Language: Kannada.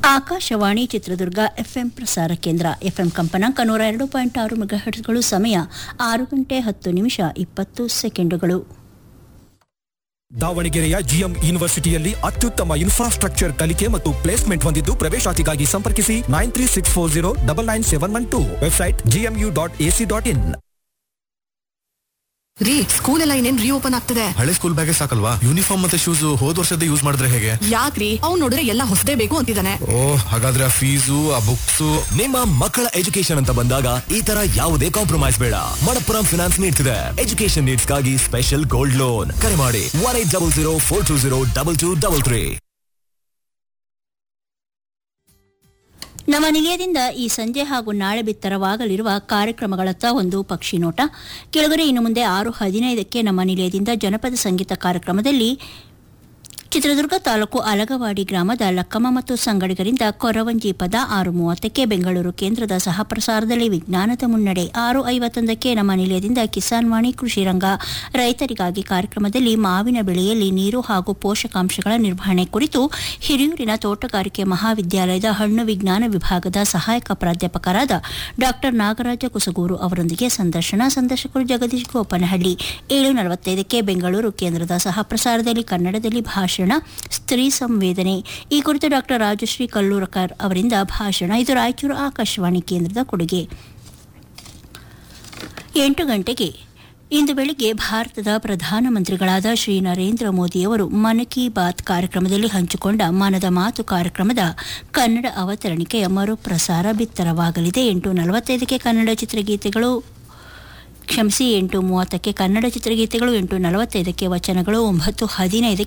ಆಕಾಶವಾಣಿ ಚಿತ್ರದುರ್ಗ ಎಫ್ಎಂ ಪ್ರಸಾರ ಕೇಂದ್ರ ಎಫ್ಎಂ ಕಂಪನಾಂಕ ನೂರ ಎರಡು ಪಾಯಿಂಟ್ ಆರು ಮೆಗಾಹೆಟ್ಸ್ಗಳು ಸಮಯ ಆರು ಗಂಟೆ ಹತ್ತು ನಿಮಿಷ ಇಪ್ಪತ್ತು ಸೆಕೆಂಡುಗಳು ದಾವಣಗೆರೆಯ ಜಿಎಂ ಯೂನಿವರ್ಸಿಟಿಯಲ್ಲಿ ಅತ್ಯುತ್ತಮ ಇನ್ಫ್ರಾಸ್ಟ್ರಕ್ಚರ್ ಕಲಿಕೆ ಮತ್ತು ಪ್ಲೇಸ್ಮೆಂಟ್ ಹೊಂದಿದ್ದು ಪ್ರವೇಶಾತಿಗಾಗಿ ಸಂಪರ್ಕಿಸಿ nine three six four zero double nine seven one two website GMU dot AC dot IN ರೀ ಸ್ಕೂಲ್ ಎಲ್ಲ ಇನ್ನೇನ್ ರೀಓಪನ್ ಆಗ್ತದೆ ಹಳೆ ಸ್ಕೂಲ್ ಬ್ಯಾಗೇ ಸಾಕಲ್ವಾ ಯೂನಿಫಾರ್ಮ್ ಮತ್ತೆ ಶೂಸ್ ಹೋದ್ ವರ್ಷದ ಯೂಸ್ ಮಾಡಿದ್ರೆ ಹೇಗೆ ಯಾಕ್ರಿ ಅವ್ನ್ ನೋಡಿದ್ರೆ ಎಲ್ಲ ಹೊಸದೇ ಬೇಕು ಅಂತಿದ್ದಾನೆ ಓ ಹಾಗಾದ್ರೆ ಆ ಫೀಸು ಆ ಬುಕ್ಸ್ ನಿಮ್ಮ ಮಕ್ಕಳ ಎಜುಕೇಶನ್ ಅಂತ ಬಂದಾಗ ಈ ತರ ಯಾವುದೇ ಕಾಂಪ್ರಮೈಸ್ ಬೇಡ ಮಣಪ್ಪುರಂ ಫಿನಾನ್ಸ್ ನೀಡ್ತಿದೆ ಎಜುಕೇಶನ್ ನೀಡ್ಸ್ಗಾಗಿ ಸ್ಪೆಷಲ್ ಗೋಲ್ಡ್ ಲೋನ್ ಕರೆ ಮಾಡಿ one eight double zero four two zero double two double three ನಮ್ಮ ನಿಲಯದಿಂದ ಈ ಸಂಜೆ ಹಾಗೂ ನಾಳೆ ಬಿತ್ತರವಾಗಲಿರುವ ಕಾರ್ಯಕ್ರಮಗಳತ್ತ ಒಂದು ಪಕ್ಷಿ ನೋಟ ಕೆಳಗಡೆ ಇನ್ನು ಮುಂದೆ ಆರು ಹದಿನೈದಕ್ಕೆ ನಮ್ಮ ನಿಲಯದಿಂದ ಜನಪದ ಸಂಗೀತ ಕಾರ್ಯಕ್ರಮದಲ್ಲಿ ಚಿತ್ರದುರ್ಗ ತಾಲೂಕು ಅಲಗವಾಡಿ ಗ್ರಾಮದ ಲಕ್ಕಮ್ಮ ಮತ್ತು ಸಂಗಡಿಗರಿಂದ ಕೊರವಂಜಿ ಪದ ಆರು ಮೂವತ್ತಕ್ಕೆ ಬೆಂಗಳೂರು ಕೇಂದ್ರದ ಸಹ ಪ್ರಸಾರದಲ್ಲಿ ವಿಜ್ಞಾನದ ಮುನ್ನಡೆ ಆರು ಐವತ್ತೊಂದಕ್ಕೆ ನಮ್ಮ ನಿಲಯದಿಂದ ಕಿಸಾನ್ ವಾಣಿ ಕೃಷಿ ರಂಗ ರೈತರಿಗಾಗಿ ಕಾರ್ಯಕ್ರಮದಲ್ಲಿ ಮಾವಿನ ಬೆಳೆಯಲ್ಲಿ ನೀರು ಹಾಗೂ ಪೋಷಕಾಂಶಗಳ ನಿರ್ವಹಣೆ ಕುರಿತು ಹಿರಿಯೂರಿನ ತೋಟಗಾರಿಕೆ ಮಹಾವಿದ್ಯಾಲಯದ ಹಣ್ಣು ವಿಜ್ಞಾನ ವಿಭಾಗದ ಸಹಾಯಕ ಪ್ರಾಧ್ಯಾಪಕರಾದ ಡಾಕ್ಟರ್ ನಾಗರಾಜ ಕುಸಗೂರು ಅವರೊಂದಿಗೆ ಸಂದರ್ಶನ ಸಂದರ್ಶಕರು ಜಗದೀಶ್ ಗೋಪನಹಳ್ಳಿ ಏಳು ನಲವತ್ತೈದಕ್ಕೆ ಬೆಂಗಳೂರು ಕೇಂದ್ರದ ಸಹ ಪ್ರಸಾರದಲ್ಲಿ ಕನ್ನಡದಲ್ಲಿ ಭಾಷಣ ಸ್ತ್ರೀ ಸಂವೇದನೆ ಈ ಕುರಿತು ಡಾಕ್ಟರ್ ರಾಜಶ್ರೀ ಕಲ್ಲೂರಕರ್ ಅವರಿಂದ ಭಾಷಣ ಇದು ರಾಯಚೂರು ಆಕಾಶವಾಣಿ ಕೇಂದ್ರದ ಕೊಡುಗೆ ಎಂಟು ಗಂಟೆಗೆ ಇಂದು ಬೆಳಿಗ್ಗೆ ಭಾರತದ ಪ್ರಧಾನಮಂತ್ರಿಗಳಾದ ಶ್ರೀ ನರೇಂದ್ರ ಮೋದಿಯವರು ಮನ್ ಕಿ ಬಾತ್ ಕಾರ್ಯಕ್ರಮದಲ್ಲಿ ಹಂಚಿಕೊಂಡ ಮನದ ಮಾತು ಕಾರ್ಯಕ್ರಮದ ಕನ್ನಡ ಅವತರಣಿಕೆಯ ಮರುಪ್ರಸಾರ ಬಿತ್ತರವಾಗಲಿದೆ ಎಂಟು ನಲವತ್ತೈದಕ್ಕೆ ಕನ್ನಡ ಚಿತ್ರಗೀತೆಗಳು ಕ್ಷಮಿಸಿ ಎಂಟು ಮೂವತ್ತಕ್ಕೆ ಕನ್ನಡ ಚಿತ್ರಗೀತೆಗಳು ಎಂಟು ನಲವತ್ತೈದಕ್ಕೆ ವಚನಗಳು ಒಂಬತ್ತು ಹದಿನೈದಕ್ಕೆ